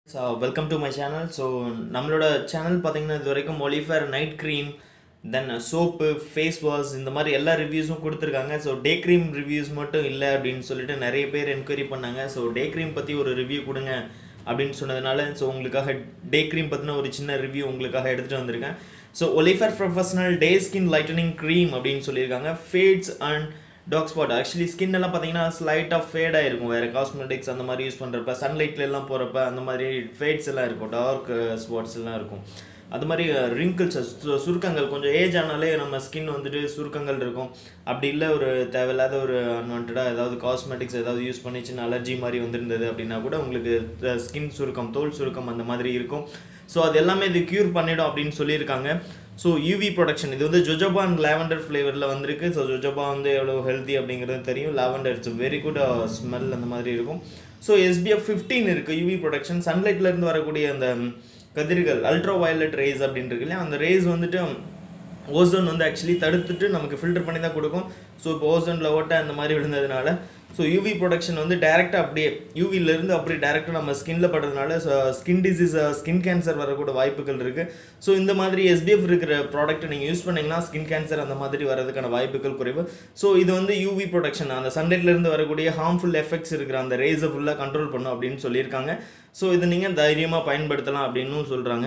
so welcome to my channel so நம்மளோட channel பார்த்தீங்கன்னா இது வரைக்கும் ஒலிஃபேர் night cream then soap face wash இந்த மாதிரி எல்லா ரிவ்யூஸும் கொடுத்துருக்காங்க ஸோ டே க்ரீம் ரிவ்யூஸ் மட்டும் இல்லை அப்படின்னு சொல்லிட்டு நிறைய பேர் என்கொயரி பண்ணாங்க ஸோ டே க்ரீம் பற்றி ஒரு ரிவ்யூ கொடுங்க அப்படின்னு சொன்னதுனால ஸோ உங்களுக்காக டே க்ரீம் பற்றின ஒரு சின்ன ரிவ்யூ உங்களுக்காக எடுத்துகிட்டு வந்திருக்கேன் ஸோ ஒலிஃபேர் professional day skin lightening cream அப்படின்னு சொல்லியிருக்காங்க fades and dark spot actually skin எல்லாம் பார்த்தீங்கன்னா ஸ்லைட்டாக ஃபேட் ஆயிருக்கும் வேறு காஸ்மெட்டிக்ஸ் அந்த மாதிரி யூஸ் பண்ணுறப்ப சன்லைட்ல எல்லாம் போகிறப்ப அந்த மாதிரி ஃபேட்ஸ் எல்லாம் இருக்கும் டார்க் ஸ்பாட்ஸ் எல்லாம் இருக்கும் அது மாதிரி ரிங்கிள்ஸ் சுருக்கங்கள் கொஞ்சம் ஏஜ் ஆனாலே நம்ம ஸ்கின் வந்துட்டு சுருக்கங்கள் இருக்கும் அப்படி இல்லை ஒரு தேவையில்லாத ஒரு அன்வான்டாக ஏதாவது காஸ்மெட்டிக்ஸ் ஏதாவது யூஸ் பண்ணி சின்ன அலர்ஜி மாதிரி வந்திருந்தது அப்படின்னா கூட உங்களுக்கு ஸ்கின் சுருக்கம் தோல் சுருக்கம் அந்த மாதிரி இருக்கும் ஸோ அது எல்லாமே இது க்யூர் பண்ணிடும் அப்படின்னு சொல்லியிருக்காங்க ஸோ யூவி ப்ரொடக்ஷன் இது வந்து ஜொஜோபா அண்ட் லாவெண்டர் ஃப்ளேவரில் வந்திருக்கு ஸோ ஜொஜோபா வந்து எவ்வளோ ஹெல்த்தி அப்படிங்கிறது தெரியும் lavender it's very good smell அந்த மாதிரி இருக்கும் ஸோ எஸ்பிஎஃப் ஃபிஃப்டீன் இருக்குது யூவி ப்ரொடக்ஷன் சன்லைட்லேருந்து வரக்கூடிய அந்த கதிர்கள் அல்ட்ரா வயலட் ரேஸ் அப்படின்னு இருக்கு இல்லையா அந்த ரேஸ் வந்துட்டு ஓசோன் வந்து ஆக்சுவலி தடுத்துட்டு நமக்கு ஃபில்டர் பண்ணி தான் கொடுக்கும் ஸோ இப்போ ஓசோனில் ஓட்ட அந்த மாதிரி விழுந்ததுனால ஸோ யூவி ப்ரொடக்ஷன் வந்து டேரெக்டாக அப்படியே யூவிலேருந்து அப்படியே டேரெக்டாக நம்ம ஸ்கின்ல படுறதுனால ஸ்கின் டிசீஸ் ஸ்கின் கேன்சர் வரக்கூட வாய்ப்புகள் இருக்குது ஸோ இந்த மாதிரி எஸ்பிஎஃப் இருக்கிற ப்ராடக்ட்டை நீங்கள் யூஸ் பண்ணிங்கன்னா ஸ்கின் கேன்சர் அந்த மாதிரி வரதுக்கான வாய்ப்புகள் குறைவு ஸோ இது வந்து யூவி ப்ரொடக்ஷன் அந்த சன்லைட்லேருந்து வரக்கூடிய ஹார்ம்ஃபுல் எஃபெக்ட்ஸ் இருக்கிற அந்த ரேஸை ஃபுல்லாக கண்ட்ரோல் பண்ணும் அப்படின்னு சொல்லியிருக்காங்க ஸோ இதை நீங்கள் தைரியமாக பயன்படுத்தலாம் அப்படின்னும் சொல்கிறாங்க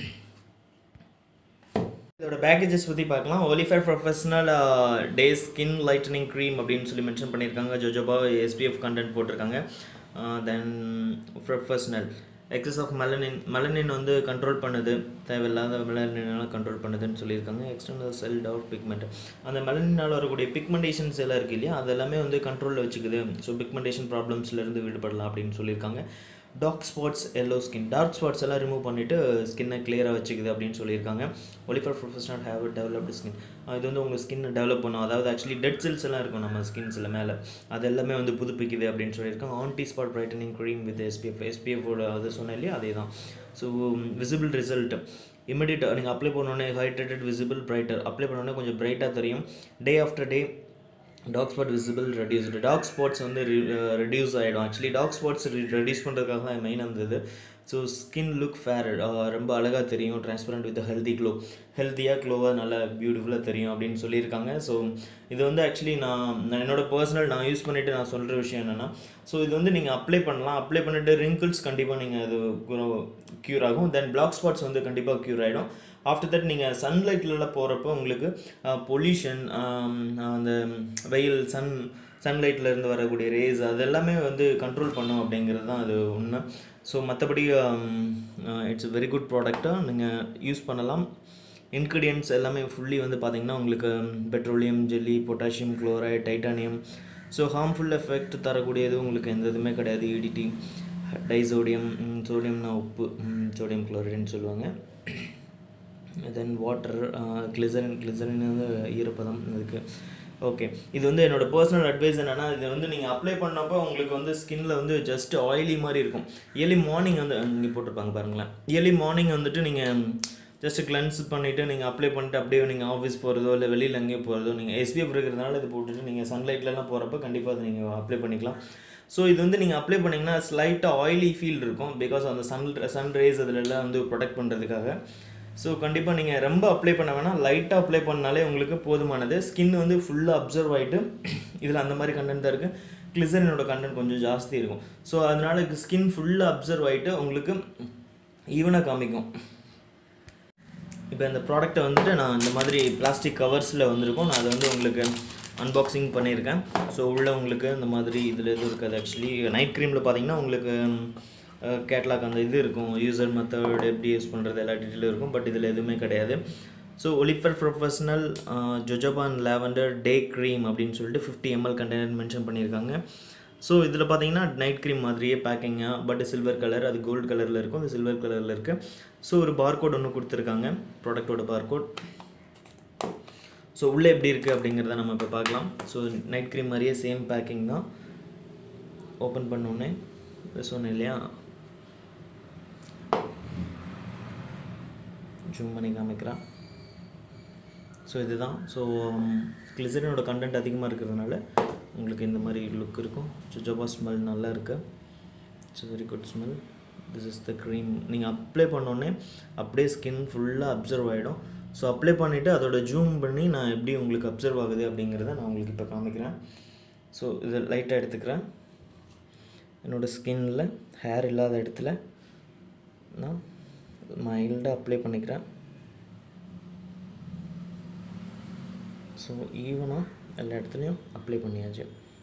இதோட பேக்கேஜஸ் பற்றி பார்க்கலாம் ஒலிஃபேர் professional day skin lightening cream அப்படின்னு சொல்லி மென்ஷன் பண்ணியிருக்காங்க ஜோஜோபா எஸ்பிஎஃப் கண்டென்ட் போட்டிருக்காங்க then professional excess of melanin melanin வந்து கண்ட்ரோல் பண்ணுது தேவையில்லாத மெலனினால் கண்ட்ரோல் பண்ணுதுன்னு சொல்லியிருக்காங்க எக்ஸ்டர்னல் செல் டவுட் பிக்மெண்ட் அந்த மெலனினால் வரக்கூடிய பிக்மெண்டேஷன்ஸ் எல்லாம் இருக்குது இல்லையா அதெல்லாமே வந்து கண்ட்ரோலில் வச்சுக்குது ஸோ பிக்மெண்டேஷன் ப்ராப்ளம்ஸ்லேருந்து விடுபடலாம் அப்படின்னு சொல்லியிருக்காங்க dark spots yellow skin dark spots எல்லாம் ரிமூவ் பண்ணிவிட்டு ஸ்கின்னை கிளியராக வச்சுக்குது அப்படின்னு சொல்லியிருக்காங்க ஒலிஃபர் ப்ரொஃபஷனல் ஹேவ் டெவலப்டு ஸ்கின் இது வந்து உங்கள் ஸ்கின்னை டெவலப் பண்ணும் அதாவது ஆக்சுவலி டெட் செல்ஸ் எல்லாம் இருக்கும் நம்ம ஸ்கின்ஸில் மேலே அது எல்லாமே வந்து புதுப்பிக்குது அப்படின்னு சொல்லியிருக்காங்க anti spot brightening cream with SPF எஸ்பிஎஃபோட அது சொன்னேன் இல்லையா அதே தான் ஸோ விசிபிள் ரிசல்ட் இமிடியட் நீங்கள் அப்ளை பண்ணோடனே ஹைட்ரேட்டட் விசிபிள் பிரைட்டர் அப்ளை பண்ணோடனே கொஞ்சம் பிரைட்டாக தெரியும் day after day dark spot visible reduced dark spots வந்து ரெடியூஸ் ஆகிடும் ஆக்சுவலி டாக் ஸ்பாட்ஸ் ரெடியூஸ் பண்ணுறதுக்காக தான் மெயின் இருந்தது ஸோ ஸ்கின் லுக் ஃபேர் ரொம்ப அழகாக தெரியும் டிரான்ஸ்பரண்ட் வித் ஹெல்தி க்ளோ ஹெல்த்தியாக க்ளோவாக நல்லா பியூட்டிஃபுல்லாக தெரியும் அப்படின்னு சொல்லியிருக்காங்க ஸோ இது வந்து ஆக்சுவலி நான் நான் என்னோட பர்சனல் நான் யூஸ் பண்ணிவிட்டு நான் சொல்கிற விஷயம் என்னென்னா ஸோ இது வந்து நீங்கள் அப்ளை பண்ணலாம் அப்ளை பண்ணிவிட்டு ரிங்கிள்ஸ் கண்டிப்பாக நீங்கள் அது க்யூர் ஆகும் தென் பிளாக் ஸ்பாட்ஸ் வந்து கண்டிப்பாக க்யூர் ஆகிடும் ஆஃப்டர் தட் நீங்கள் சன்லைட்லலாம் போகிறப்போ உங்களுக்கு பொல்யூஷன் அந்த வெயில் சன் சன்லைட்டில் இருந்து வரக்கூடிய ரேஸ் அது எல்லாமே வந்து கண்ட்ரோல் பண்ணும் அப்படிங்கிறது தான் அது உண்மை ஸோ மற்றபடி இட்ஸ் வெரி குட் ப்ராடக்டாக நீங்கள் யூஸ் பண்ணலாம் இன்க்ரீடியன்ட்ஸ் எல்லாமே ஃபுல்லி வந்து பார்த்திங்கன்னா உங்களுக்கு petroleum jelly potassium chloride titanium so harmful effect தரக்கூடியது உங்களுக்கு எந்த இதுவுமே கிடையாது இடிடி டைசோடியம் சோடியம்னா உப்பு சோடியம் குளோரைடுன்னு சொல்லுவாங்க தென் வாட்டர் கிளிசரின் கிளிசரின் வந்து ஈரப்பதம் இதுக்கு ஓகே இது வந்து என்னோடய பர்சனல் அட்வைஸ் என்னென்னா இது வந்து நீங்கள் அப்ளை பண்ணப்போ உங்களுக்கு வந்து ஸ்கின்ல வந்து ஜஸ்ட் ஆயிலி மாதிரி இருக்கும் இயர்லி மார்னிங் வந்து இங்கே போட்டிருப்பாங்க பாருங்களேன் இயர்லி மார்னிங் வந்துட்டு நீங்கள் ஜஸ்ட் கிளென்ஸ் பண்ணிவிட்டு நீங்கள் அப்ளை பண்ணிட்டு அப்படியே நீங்கள் ஆஃபீஸ் போகிறதோ இல்லை வெளியில் எங்கேயோ போகிறதோ நீங்கள் எஸ்பிஎஃப் இருக்கிறதுனால இது போட்டுட்டு நீங்கள் சன்லைட்லலாம் போகிறப்ப கண்டிப்பாக அதை நீங்கள் அப்ளை பண்ணிக்கலாம் ஸோ இது வந்து நீங்கள் அப்ளை பண்ணிங்கன்னா ஸ்லைட்டாக ஆயிலி ஃபீல் இருக்கும் பிகாஸ் அந்த சன் சன் ரேஸ் அதிலெல்லாம் வந்து ப்ரொடெக்ட் பண்ணுறதுக்காக ஸோ கண்டிப்பாக நீங்கள் ரொம்ப அப்ளை பண்ண வேணாம் லைட்டாக அப்ளை பண்ணாலே உங்களுக்கு போதுமானது ஸ்கின் வந்து ஃபுல்லாக அப்சர்வ் ஆகிட்டு இதில் அந்த மாதிரி கண்டென்ட் தான் இருக்குது கிளிசரினோட கண்டென்ட் கொஞ்சம் ஜாஸ்தி இருக்கும் ஸோ அதனால் ஸ்கின் ஃபுல்லாக அப்சர்வ் ஆகிட்டு உங்களுக்கு ஈவனாக காமிக்கும் இப்போ இந்த ப்ராடக்ட்டை வந்துட்டு நான் இந்த மாதிரி பிளாஸ்டிக் கவர்ஸில் வந்திருக்கும் நான் அதை வந்து உங்களுக்கு அன்பாக்சிங் பண்ணியிருக்கேன் ஸோ உள்ளே உங்களுக்கு இந்த மாதிரி இதில் எதுவும் இருக்காது ஆக்சுவலி நைட் க்ரீமில் பார்த்தீங்கன்னா உங்களுக்கு கேட்லாக் அந்த இது இருக்கும் யூசர் மெத்தட் எப்படி யூஸ் பண்ணுறது எல்லா டீட்டெயிலும் இருக்கும் பட் இதில் எதுவுமே கிடையாது ஸோ ஒலிஃபர் ப்ரொஃபஷனல் ஜொஜபான் லேவண்டர் டே க்ரீம் அப்படின்னு சொல்லிட்டு ஃபிஃப்டி எம்எல் கண்டெய்னர் மென்ஷன் பண்ணியிருக்காங்க ஸோ இதில் பார்த்தீங்கன்னா நைட் க்ரீம் மாதிரியே பேக்கிங்காக பட் சில்வர் கலர் அது கோல்டு கலரில் இருக்கும் அது சில்வர் கலரில் இருக்குது ஸோ ஒரு பார்கோட் ஒன்று கொடுத்துருக்காங்க ப்ராடக்டோட பார்கோட் ஸோ உள்ளே எப்படி இருக்குது அப்படிங்கிறத நம்ம இப்போ பார்க்கலாம் ஸோ நைட் க்ரீம் மாதிரியே சேம் பேக்கிங் தான் ஓப்பன் பண்ணோடனே சொன்னேன் இல்லையா ஜூம் பண்ணி காமிக்கிறேன் ஸோ இதுதான் ஸோ கிளிசரினோட கண்டென்ட் அதிகமாக இருக்கிறதுனால உங்களுக்கு இந்த மாதிரி லுக் இருக்கும் ஜொஜோபா ஸ்மெல் நல்லா இருக்குது it's very good smell this is the cream நீங்கள் அப்ளை பண்ணோடனே அப்படியே ஸ்கின் ஃபுல்லாக அப்சர்வ் ஆகிடும் ஸோ அப்ளை பண்ணிவிட்டு அதோட ஜூம் பண்ணி நான் எப்படி உங்களுக்கு அப்சர்வ் ஆகுது அப்படிங்கிறத நான் உங்களுக்கு இப்போ காமிக்கிறேன் ஸோ இதை லைட்டாக எடுத்துக்கிறேன் என்னோடய ஸ்கின்னில் ஹேர் இல்லாத இடத்துல நான் மைல்டாக அப்ளை பண்ணிக்கிறேன் ஸோ ஈவனாக எல்லா இடத்துலையும் அப்ளை பண்ணியாச்சு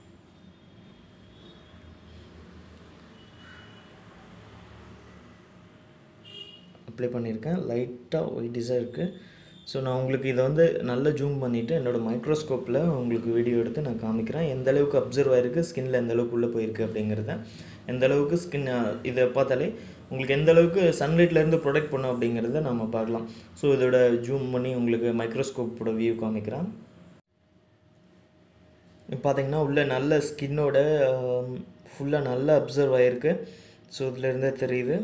அப்ளை பண்ணியிருக்கேன் லைட்டாக ஒயிட்டிஸாக இருக்குது ஸோ நான் உங்களுக்கு இதை வந்து நல்லா ஜூம் பண்ணிவிட்டு என்னோடய மைக்ரோஸ்கோப்பில் உங்களுக்கு வீடியோ எடுத்து நான் காமிக்கிறேன் எந்த அளவுக்கு அப்சர்வ் ஆகிருக்கு ஸ்கின்னில் எந்த அளவுக்கு உள்ளே போயிருக்கு அப்படிங்கிறத எந்த அளவுக்கு ஸ்கின் இதை பார்த்தாலே உங்களுக்கு எந்த அளவுக்கு சன்லைட்லேருந்து ப்ரொடெக்ட் பண்ணும் அப்படிங்கிறத நம்ம பார்க்கலாம் ஸோ இதோட ஜூம் பண்ணி உங்களுக்கு மைக்ரோஸ்கோப்போட வியூ காமிக்கிறேன் பார்த்தீங்கன்னா உள்ள நல்ல ஸ்கின்னோட ஃபுல்லாக நல்லா அப்சர்வ் ஆகிருக்கு ஸோ இதுலேருந்தே தெரியுது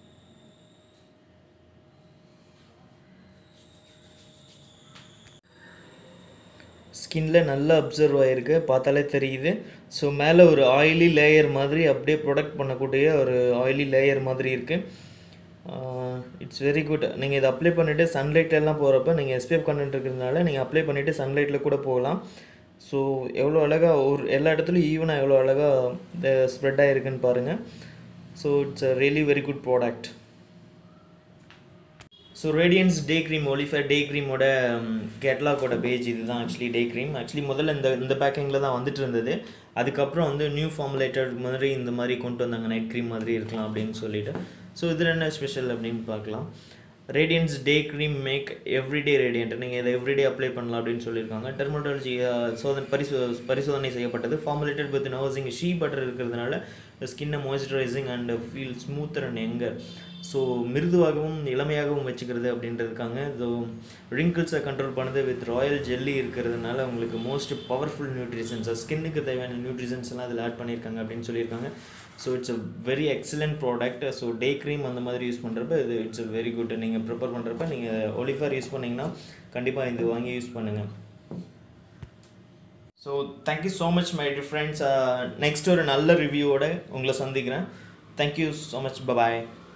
ஸ்கின்ல நல்லா அப்சர்வ் ஆகிருக்கு பார்த்தாலே தெரியுது ஸோ மேலே ஒரு ஆயிலி லேயர் மாதிரி அப்படியே ப்ரொடக்ட் பண்ணக்கூடிய ஒரு ஆயிலி லேயர் மாதிரி இருக்குது இட்ஸ் வெரி குட் நீங்கள் இதை அப்ளை பண்ணிவிட்டு சன்லைட் எல்லாம் போகிறப்ப நீங்கள் எஸ்பிஎஃப் கண்டென்ட் இருக்கிறதுனால நீங்கள் அப்ளை பண்ணிவிட்டு சன்லைட்டில் கூட போகலாம் ஸோ எவ்வளோ அழகாக ஒரு எல்லா இடத்துலையும் ஈவனாக எவ்வளோ அழகாக இந்த ஸ்ப்ரெட் ஆகிருக்குன்னு பாருங்கள் so it's a really very good product so radiance day cream ஒலிஃபர் டே க்ரீமோட கேட்லாகோட பேஜ் இதுதான் ஆக்சுவலி டே க்ரீம் ஆக்சுவலி முதல்ல இந்த இந்த பேக்கிங்கில் தான் வந்துட்டு இருந்தது அதுக்கப்புறம் வந்து நியூ ஃபார்முலேட்டட் மாதிரி இந்த மாதிரி கொண்டு வந்தாங்க நைட் க்ரீம் மாதிரி இருக்கலாம் அப்படின்னு சொல்லிட்டு ஸோ இதில் என்ன ஸ்பெஷல் அப்படின்னு பார்க்கலாம் radiance day cream make everyday radiant நீங்கள் இதை எவ்ரிடே அப்ளை பண்ணலாம் அப்படின்னு சொல்லியிருக்காங்க டெர்மட்டாலஜி சோதனை பரிசோ பரிசோதனை செய்யப்பட்டது formulated with nourishing shea butter இருக்கிறதுனால ஸ்கின்னை moisturising and feel smoother and younger so மிருதுவாகவும் இளமையாகவும் வச்சுக்கிறது அப்படின்றதுக்காங்க ஸோ ரிங்கிள்ஸை கண்ட்ரோல் பண்ணுது வித் ராயல் ஜெல்லி இருக்கிறதுனால உங்களுக்கு மோஸ்ட் பவர்ஃபுல் நியூட்ரிஷன்ஸ் ஸ்கின்னுக்கு தேவையான நியூட்ரிஷன்ஸ் எல்லாம் அதில் ஆட் பண்ணியிருக்காங்க அப்படின்னு சொல்லியிருக்காங்க so it's a very excellent product so day cream அந்த மாதிரி யூஸ் பண்ணுறப்ப இது இட்ஸ் அ வெரி குட் நீங்கள் ப்ரிப்பேர் பண்ணுறப்ப நீங்கள் ஒலிஃபர் யூஸ் பண்ணிங்கன்னா கண்டிப்பாக இது வாங்கி யூஸ் பண்ணுங்கள் so thank you so much my dear friends next ஒரு நல்ல ரிவ்யூவோட உங்களை சந்திக்கிறேன் தேங்க்யூ ஸோ மச் பபாய்